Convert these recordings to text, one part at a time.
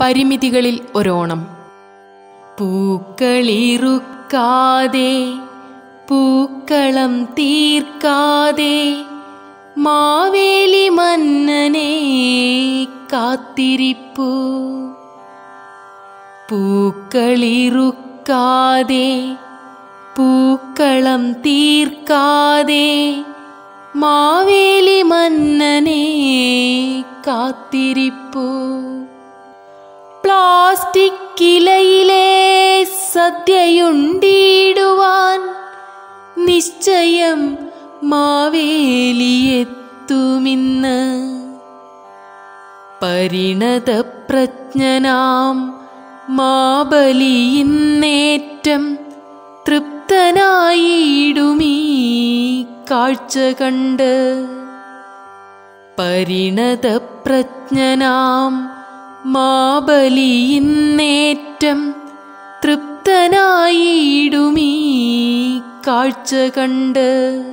പരിമിതികളിൽ ഒരോണം പൂക്കളിറുക്കാതെ പൂക്കളം തീർക്കാതെ മാവേലി മന്നനെ കാത്തിരിപ്പു പൂക്കളിറുക്കാതെ പൂക്കളം തീർക്കാതെ മാവേലി മന്നനെ കാത്തിരിപ്പു പ്ലാസ്റ്റിക്കിലയിലെ സദ്യയുണ്ടിടുവാൻ നിശ്ചയം മാവേലിയെത്തുമിന്ന് പരിണതപ്രജ്ഞനാം മാബലിയിന്നേറ്റം തൃപ്തനായിടുമീ കാഴ്ച കണ്ട് പരിണതപ്രജ്ഞനാം മാബലിയിന്നേറ്റം തൃപ്തനായിടുമീ കാഴ്ച കണ്ട്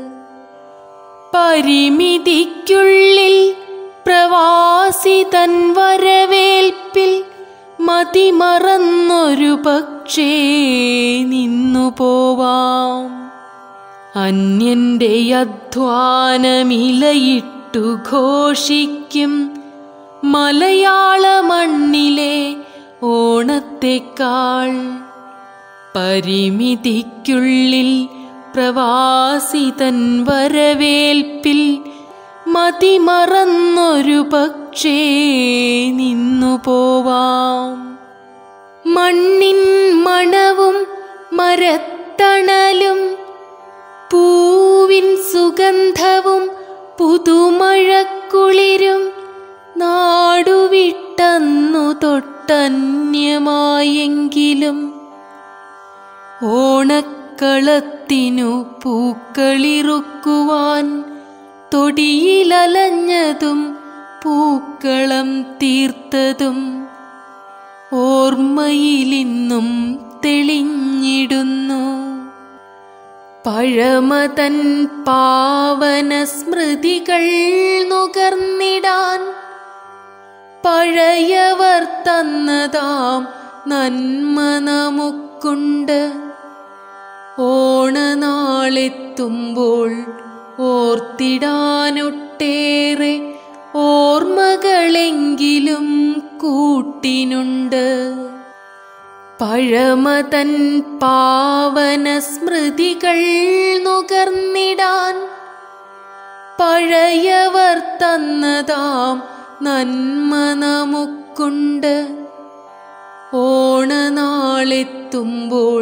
പരിമിതിക്കുള്ളിൽ പ്രവാസി തൻ വരവേൽപ്പിൽ മതിമറന്നൊരു പക്ഷേ നിന്നു പോവാം അന്യന്റെ അധ്വാനമിലയിട്ടു ഘോഷിക്കും മലയാള മണ്ണിലെ ഓണത്തെക്കാൾ പരിമിതിക്കുള്ളിൽ പ്രവാസിതൻ വരവേൽപ്പിൽ മതിമറന്നൊരു പക്ഷേ നിന്നു പോവാം മണ്ണിൻ മണവും മരത്തണലും പൂവിൻ സുഗന്ധവും പുതുമഴക്കുളിരും നാടുവിട്ടന്നു തൊട്ടന്യമായെങ്കിലും ഓണക്കളത്തിനു പൂക്കളിറുക്കുവാൻ തൊടിയിലലഞ്ഞതും പൂക്കളം തീർത്തതും ഓർമ്മയിലിന്നും തെളിഞ്ഞിടുന്നു പഴമതൻ പാവന സ്മൃതികൾ നുകർന്നിടാൻ പഴയവർ തന്നതാം നന്മ നമുക്കുണ്ട് ഓണനാളെത്തുമ്പോൾ ഓർത്തിടാനൊട്ടേറെ ഓർമ്മകളെങ്കിലും കൂട്ടിനുണ്ട് പഴമതൻ പാവന സ്മൃതികൾ നുകർന്നിടാൻ പഴയവർ തന്നതാം നന്മ നമുക്കുണ്ട് ഓണനാളെത്തുമ്പോൾ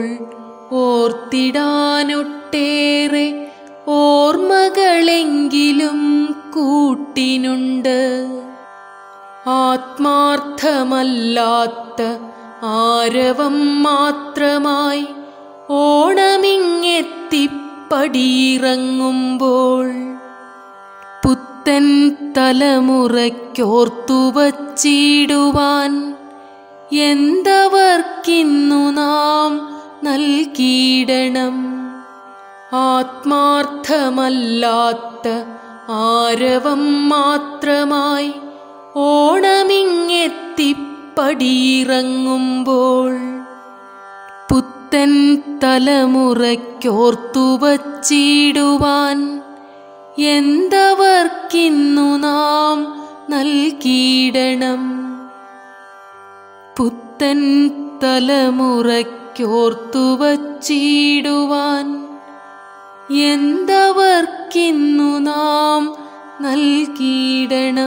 ഓർത്തിടാനൊട്ടേറെ ഓർമ്മകളെങ്കിലും കൂട്ടിനുണ്ട് ആത്മാർത്ഥമല്ലാത്ത ആരവം മാത്രമായി ഓണമിങ്ങെത്തിപ്പടിയിറങ്ങുമ്പോൾ പുത്തൻ തലമുറയ്ക്കോർത്തു വച്ചിടുവാൻ എന്തവർക്കിന്നു നാം നൽകിയിടണം ആത്മാർത്ഥമല്ലാത്ത ആരവം മാത്രമായി ഓണമിങ്ങെത്തിപ്പടിയിറങ്ങുമ്പോൾ പുത്തൻ തലമുറയ്ക്കോർത്തു വച്ചിടുവാൻ എന്തവർക്കിന്നു നാം നൽകിയിടണം പുത്തൻ തലമുറയ്ക്കോർത്തു വച്ചിടുവാൻ എന്തവർക്കിന്നു നാം നൽകിയിടണം